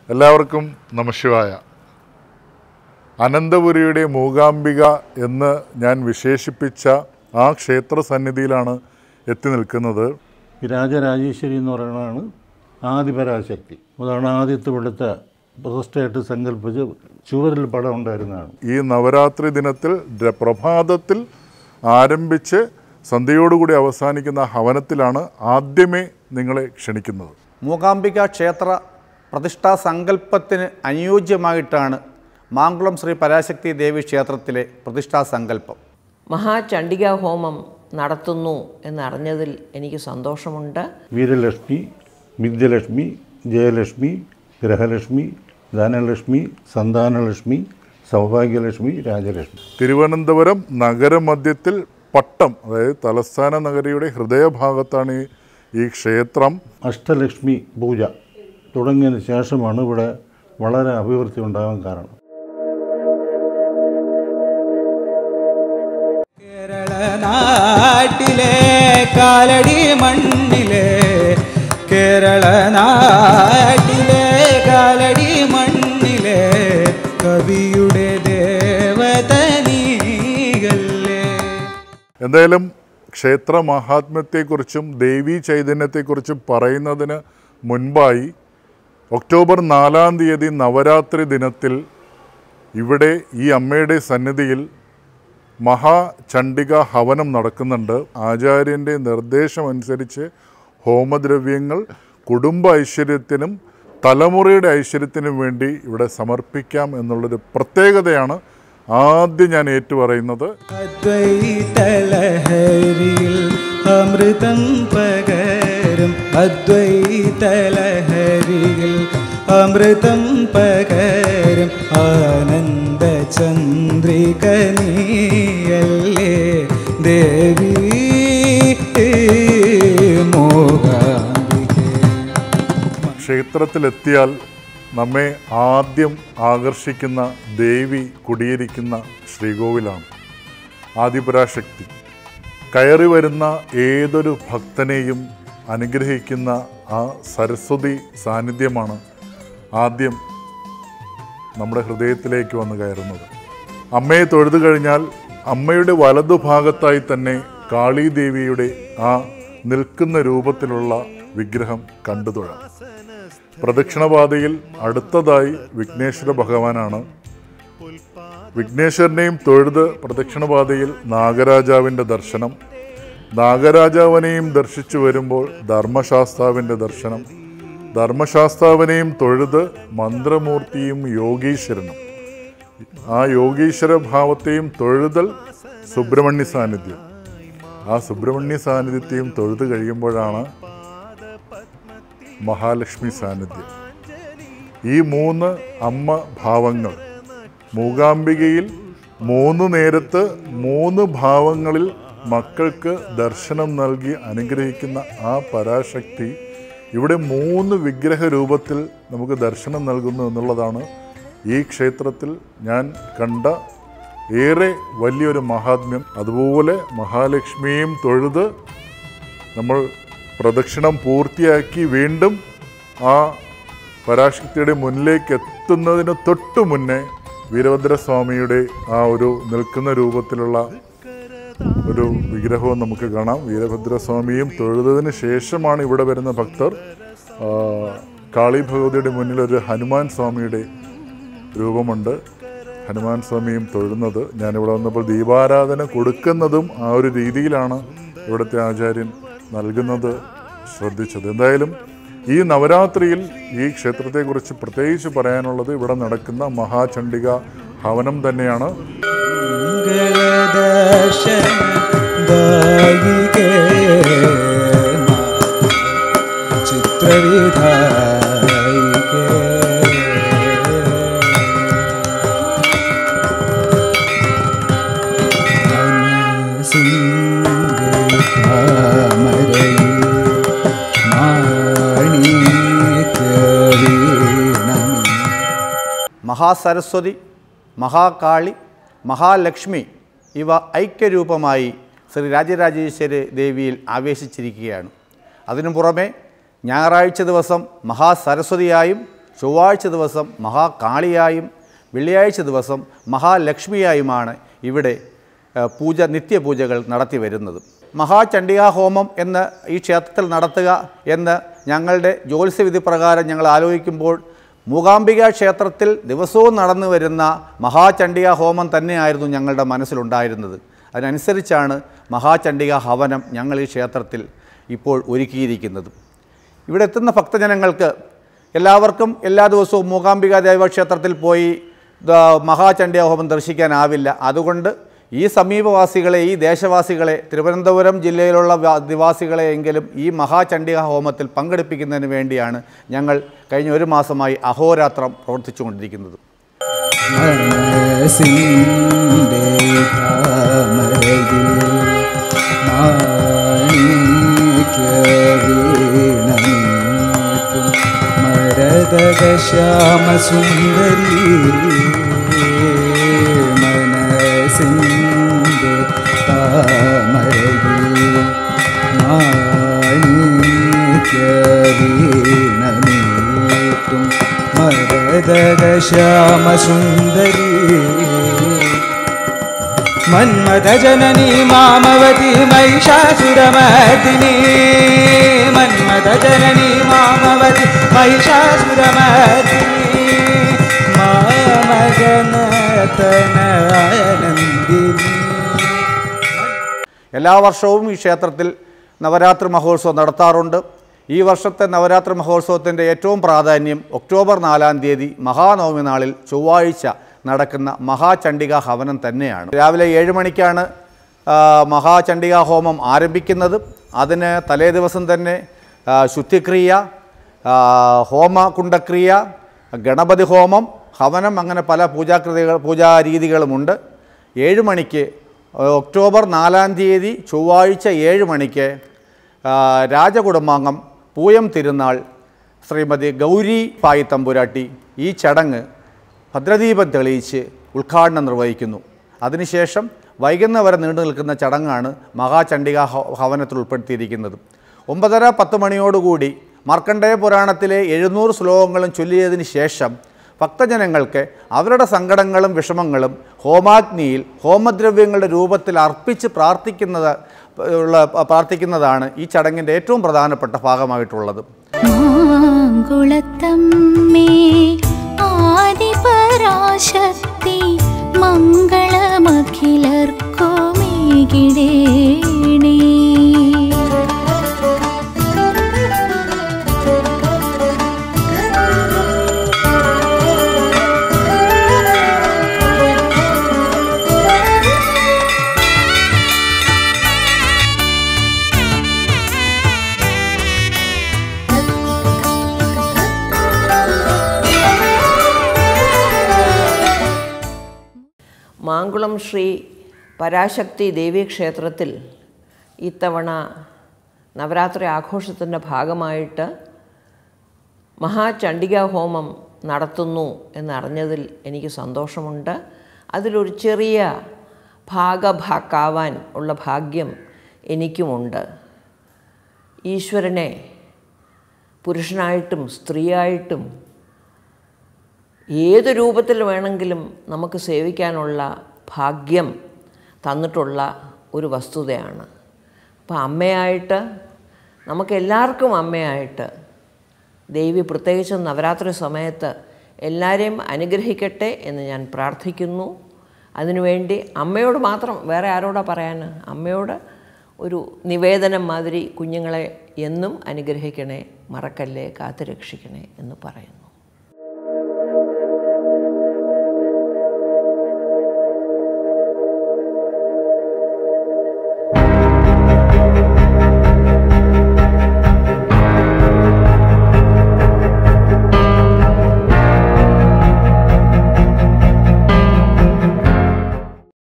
എല്ലാവർക്കും നമശിവായ അനന്തപുരിയുടെ മൂകാംബിക എന്ന് ഞാൻ വിശേഷിപ്പിച്ച ആ ക്ഷേത്ര സന്നിധിയിലാണ് എത്തി നിൽക്കുന്നത് രാജരാജേശ്വരി എന്ന് പറയുന്നതാണ് ആദിപരാശക്തി അതാണ് ആദ്യത്തെ ഇവിടുത്തെ പ്രതിഷ്ഠയായിട്ട് സങ്കല്പിച്ച് ചുവരിൽ പടം ഉണ്ടായിരുന്നതാണ് ഈ നവരാത്രി ദിനത്തിൽ ര- പ്രഭാതത്തിൽ ആരംഭിച്ച് സന്ധ്യയോടുകൂടി അവസാനിക്കുന്ന ഹവനത്തിലാണ് ആദ്യമേ നിങ്ങളെ ക്ഷണിക്കുന്നത് മൂകാംബിക ക്ഷേത്ര പ്രതിഷ്ഠാ സങ്കല്പത്തിന് അനുയോജ്യമായിട്ടാണ് മാങ്കുളം ശ്രീ പരാശക്തി ദേവി ക്ഷേത്രത്തിലെ പ്രതിഷ്ഠാ സങ്കല്പം മഹാചണ്ഡികാ ഹോമം നടത്തുന്നു എന്നറിഞ്ഞതിൽ എനിക്ക് സന്തോഷമുണ്ട് വീരലക്ഷ്മി വിദ്യലക്ഷ്മി ജയലക്ഷ്മി ഗ്രഹലക്ഷ്മി ധനലക്ഷ്മി സന്താനലക്ഷ്മി സൗഭാഗ്യലക്ഷ്മി രാജലക്ഷ്മി തിരുവനന്തപുരം നഗരമധ്യത്തിൽ പട്ടം അതായത് തലസ്ഥാന നഗരിയുടെ ഹൃദയഭാഗത്താണ് ഈ ഈ ക്ഷേത്രം അഷ്ടലക്ഷ്മി പൂജ തുടങ്ങിയതിന് ശേഷമാണ് ഇവിടെ വളരെ അഭിവൃദ്ധി ഉണ്ടാകാൻ കാരണം കേരള നാട്ടിലെ കാലടി മണ്ണിലെ കേരള നാട്ടിലെ കാലടി മണ്ണിലെ കവിയുടെ ദേവത നീയല്ലേ എന്തായാലും ക്ഷേത്ര മഹാത്മ്യത്തെക്കുറിച്ചും ദേവീ ചൈതന്യത്തെക്കുറിച്ചും പറയുന്നതിന് മുൻപായി ഒക്ടോബർ നാലാം തീയതി നവരാത്രി ദിനത്തിൽ ഇവിടെ ഈ അമ്മയുടെ സന്നിധിയിൽ മഹാചണ്ഡിക ഹവനം നടക്കുന്നുണ്ട് ആചാര്യൻ്റെ നിർദ്ദേശമനുസരിച്ച് ഹോമദ്രവ്യങ്ങൾ കുടുംബ ഐശ്വര്യത്തിനും തലമുറയുടെ ഐശ്വര്യത്തിനും വേണ്ടി ഇവിടെ സമർപ്പിക്കാം എന്നുള്ളൊരു പ്രത്യേകതയാണ് ആദ്യം ഞാൻ ഏറ്റുപറയുന്നത് അദ്വൈതലഹരിയിൽ അമൃതം പകരും അദ്വൈതലഹരിയിൽ അമൃതം പകരും ആനന്ദ ചന്ദ്രിക നീയല്ലേ ദേവി മോകാംബികേ ക്ഷേത്രത്തിലെത്തിയാൽ നമ്മെ ആദ്യം ആകർഷിക്കുന്ന ദേവി കുടിയിരിക്കുന്ന ശ്രീകോവിലാണ് ആദിപരാശക്തി കയറി വരുന്ന ഏതൊരു ഭക്തനെയും അനുഗ്രഹിക്കുന്ന ആ സരസ്വതി സാന്നിധ്യമാണ് ആദ്യം നമ്മുടെ ഹൃദയത്തിലേക്ക് വന്ന് കയറുന്നത് അമ്മയെ തൊഴുതു കഴിഞ്ഞാൽ അമ്മയുടെ വലതുഭാഗത്തായി തന്നെ കാളീദേവിയുടെ ആ നിൽക്കുന്ന രൂപത്തിലുള്ള വിഗ്രഹം കണ്ടു തൊഴാം പ്രദക്ഷിണപാതയിൽ അടുത്തതായി വിഘ്നേശ്വര ഭഗവാനാണ് വിഘ്നേശ്വരനെയും തൊഴുത് പ്രദക്ഷിണപാതയിൽ നാഗരാജാവിൻ്റെ ദർശനം നാഗരാജാവിനെയും ദർശിച്ചു വരുമ്പോൾ ധർമ്മശാസ്താവിൻ്റെ ദർശനം ധർമ്മശാസ്താവിനെയും തൊഴുത് മന്ത്രമൂർത്തിയും യോഗീശ്വരനും ആ യോഗീശ്വര ഭാവത്തെയും തൊഴുതൽ സുബ്രഹ്മണ്യ സാന്നിധ്യം ആ സുബ്രഹ്മണ്യ സാന്നിധ്യത്തെയും തൊഴുത് കഴിയുമ്പോഴാണ് മഹാലക്ഷ്മി സാന്നിധ്യം ഈ മൂന്ന് അമ്മ ഭാവങ്ങൾ മൂകാംബികയിൽ മൂന്ന് നേരത്ത് മൂന്ന് ഭാവങ്ങളിൽ മക്കൾക്ക് ദർശനം നൽകി അനുഗ്രഹിക്കുന്ന ആ പരാശക്തി ഇവിടെ മൂന്ന് വിഗ്രഹ രൂപത്തിൽ നമുക്ക് ദർശനം നൽകുന്നു എന്നുള്ളതാണ് ഈ ക്ഷേത്രത്തിൽ ഞാൻ കണ്ട ഏറെ വലിയൊരു മഹാത്മ്യം അതുപോലെ മഹാലക്ഷ്മിയെയും തൊഴുത് നമ്മൾ പ്രദക്ഷിണം പൂർത്തിയാക്കി വീണ്ടും ആ പരാശക്തിയുടെ മുന്നിലേക്ക് എത്തുന്നതിന് തൊട്ടു മുന്നേ വീരഭദ്രസ്വാമിയുടെ ആ ഒരു നിൽക്കുന്ന രൂപത്തിലുള്ള ഒരു വിഗ്രഹവും നമുക്ക് കാണാം വീരഭദ്രസ്വാമിയും തൊഴുതതിന് ശേഷമാണ് ഇവിടെ വരുന്ന ഭക്തർ ആ, കാളി ഭഗവതിയുടെ മുന്നിൽ ഒരു ഹനുമാൻ സ്വാമിയുടെ രൂപമുണ്ട് ഹനുമാൻ സ്വാമിയും തൊഴുന്നത് ഞാനിവിടെ വന്നപ്പോൾ ദീപാരാധന കൊടുക്കുന്നതും ആ ഒരു രീതിയിലാണ് ഇവിടുത്തെ ആചാര്യൻ നൽകുന്നത് ശ്രദ്ധിച്ചത് എന്തായാലും ഈ നവരാത്രിയിൽ ഈ ക്ഷേത്രത്തെക്കുറിച്ച് പ്രത്യേകിച്ച് പറയാനുള്ളത് ഇവിടെ നടക്കുന്ന മഹാചണ്ഡിക ഹവനം തന്നെയാണ് മംഗളദർശന ദായികേ ചിത്രവിധായികേ മഹാസരസ്വതി മഹാകാളി മഹാലക്ഷ്മി ഇവ ഐക്യരൂപമായി ശ്രീ രാജരാജേശ്വരി ദേവിയിൽ ആവേശിച്ചിരിക്കുകയാണ് അതിനു പുറമെ ഞായറാഴ്ച ദിവസം മഹാസരസ്വതിയായും ചൊവ്വാഴ്ച ദിവസം മഹാകാളിയായും വെള്ളിയാഴ്ച ദിവസം മഹാലക്ഷ്മിയായുമാണ് ഇവിടെ ഏഹ്, പൂജ നിത്യപൂജകൾ നടത്തി വരുന്നത് മഹാചണ്ഡികാ ഹോമം എന്ന് ഈ ക്ഷേത്രത്തിൽ നടത്തുക എന്ന് ഞങ്ങളുടെ ജ്യോത്സ്യവിധി പ്രകാരം ഞങ്ങൾ ആലോചിക്കുമ്പോൾ മൂകാംബിക ക്ഷേത്രത്തിൽ ദിവസവും നടന്നു വരുന്ന മഹാചണ്ഡികാ ഹോമം തന്നെയായിരുന്നു ഞങ്ങളുടെ മനസ്സിലുണ്ടായിരുന്നത് അതിനനുസരിച്ചാണ് മഹാചണ്ഡിക ഹവനം ഞങ്ങൾ ഈ ക്ഷേത്രത്തിൽ ഇപ്പോൾ ഒരുക്കിയിരിക്കുന്നത് ഇവിടെ എത്തുന്ന ഭക്തജനങ്ങൾക്ക് എല്ലാവർക്കും എല്ലാ ദിവസവും മൂകാംബിക ദേവക്ഷേത്രത്തിൽ പോയി ദ- മഹാചണ്ഡിക ഹോമം ദർശിക്കാനാവില്ല അതുകൊണ്ട് ഈ സമീപവാസികളെ ഈ ദേശവാസികളെ തിരുവനന്തപുരം ജില്ലയിലുള്ള വാ- നിവാസികളെ എങ്കിലും ഈ മഹാചണ്ഡിക ഹോമത്തിൽ പങ്കെടുപ്പിക്കുന്നതിന് വേണ്ടിയാണ് ഞങ്ങൾ കഴിഞ്ഞ ഒരു മാസമായി അഹോരാത്രം പ്രവർത്തിച്ചുകൊണ്ടിരിക്കുന്നത് മനസ്സിൻ്റെ താമരയിൽ മാണിക്യവീണമീട്ടും മരതക ശ്യാമസുന്ദരി മനസ്സിൻ്റെ താമരയിൽ മാണിക്യവീണമീട്ടും മരതക ശ്യാമസുന്ദരി മന്മഥജനനി മാമവതി മഹിഷാസുരമർദിനി മന്മഥജനനി മാമവതി മഹിഷാസുരമർദിനി മാമഗനതനാനന്ദിനി എല്ലാ വർഷവും ഈ ക്ഷേത്രത്തിൽ നവരാത്രി മഹോത്സവം നടത്താറുണ്ട് ഈ വർഷത്തെ നവരാത്രി മഹോത്സവത്തിൻ്റെ ഏറ്റവും പ്രാധാന്യം ഒക്ടോബർ നാലാം തീയതി മഹാനവമി നാളിൽ ചൊവ്വാഴ്ച നടക്കുന്ന മഹാചണ്ഡിക ഹവനം തന്നെയാണ് രാവിലെ ഏഴ് മണിക്കാണ് ആ, മഹാചണ്ഡിക ഹോമം ആരംഭിക്കുന്നത് അതിന് തലേ ദിവസം തന്നെ ആ, ശുദ്ധിക്രിയ ആ, ഹോമകുണ്ടക്രിയ ഗണപതി ഹോമം ഹവനം അങ്ങനെ പല പൂജാകൃതികൾ പൂജാരീതികളുമുണ്ട് ഏഴ് മണിക്ക് ഒക്ടോബർ നാലാം തീയതി ചൊവ്വാഴ്ച ഏഴ് മണിക്ക് ആ, രാജകുടുംബാംഗം പൂയം തിരുനാൾ ശ്രീമതി ഗൗരി പായി തമ്പുരാട്ടി ഈ ചടങ്ങ് ഭദ്രദീപം തെളിയിച്ച് ഉദ്ഘാടനം നിർവഹിക്കുന്നു അതിനുശേഷം വൈകുന്ന വരെ നീണ്ടു നിൽക്കുന്ന ചടങ്ങാണ് മഹാചണ്ഡിക ഹ- ഹവനത്തിൽ ഉൾപ്പെടുത്തിയിരിക്കുന്നത് ഒമ്പതര പത്ത് മണിയോടുകൂടി മാർക്കണ്ഡേയ പുരാണത്തിലെ എഴുന്നൂറ് ശ്ലോകങ്ങളും ചൊല്ലിയതിന് ശേഷം ഭക്തജനങ്ങൾക്ക് അവരുടെ സങ്കടങ്ങളും വിഷമങ്ങളും ഹോമാഗ്നിയിൽ ഹോമദ്രവ്യങ്ങളുടെ രൂപത്തിൽ അർപ്പിച്ച് പ്രാർത്ഥിക്കുന്നത് ഉള്ള പ്രാർത്ഥിക്കുന്നതാണ് ഈ ചടങ്ങിൻ്റെ ഏറ്റവും പ്രധാനപ്പെട്ട ഭാഗമായിട്ടുള്ളത് മാങ്കുളത്തമ്മേ ആദിപരാശക്തി മംഗളമഖിലർക്കുമേകിടേണേ മാങ്കുളം ശ്രീ പരാശക്തി ദേവീക്ഷേത്രത്തിൽ ഇത്തവണ നവരാത്രി ആഘോഷത്തിൻ്റെ ഭാഗമായിട്ട് മഹാചണ്ഡികാ ഹോമം നടത്തുന്നു എന്നറിഞ്ഞതിൽ എനിക്ക് സന്തോഷമുണ്ട് അതിലൊരു ചെറിയ ഭാഗഭാക്കാവാൻ ഉള്ള ഭാഗ്യം എനിക്കുമുണ്ട് ഈശ്വരനെ പുരുഷനായിട്ടും സ്ത്രീയായിട്ടും ഏത് രൂപത്തിൽ വേണമെങ്കിലും നമുക്ക് സേവിക്കാനുള്ള ഭാഗ്യം തന്നിട്ടുള്ള ഒരു വസ്തുതയാണ് അപ്പം അമ്മയായിട്ട് നമുക്കെല്ലാവർക്കും അമ്മയായിട്ട് ദേവി പ്രത്യേകിച്ചും നവരാത്രി സമയത്ത് എല്ലാവരെയും അനുഗ്രഹിക്കട്ടെ എന്ന് ഞാൻ പ്രാർത്ഥിക്കുന്നു അതിനുവേണ്ടി അമ്മയോട് മാത്രം വേറെ ആരോടാ പറയാൻ അമ്മയോട് ഒരു നിവേദനം മാതിരി കുഞ്ഞുങ്ങളെ എന്നും അനുഗ്രഹിക്കണേ മറക്കല്ലേ കാത്തുരക്ഷിക്കണേ എന്ന് പറയുന്നു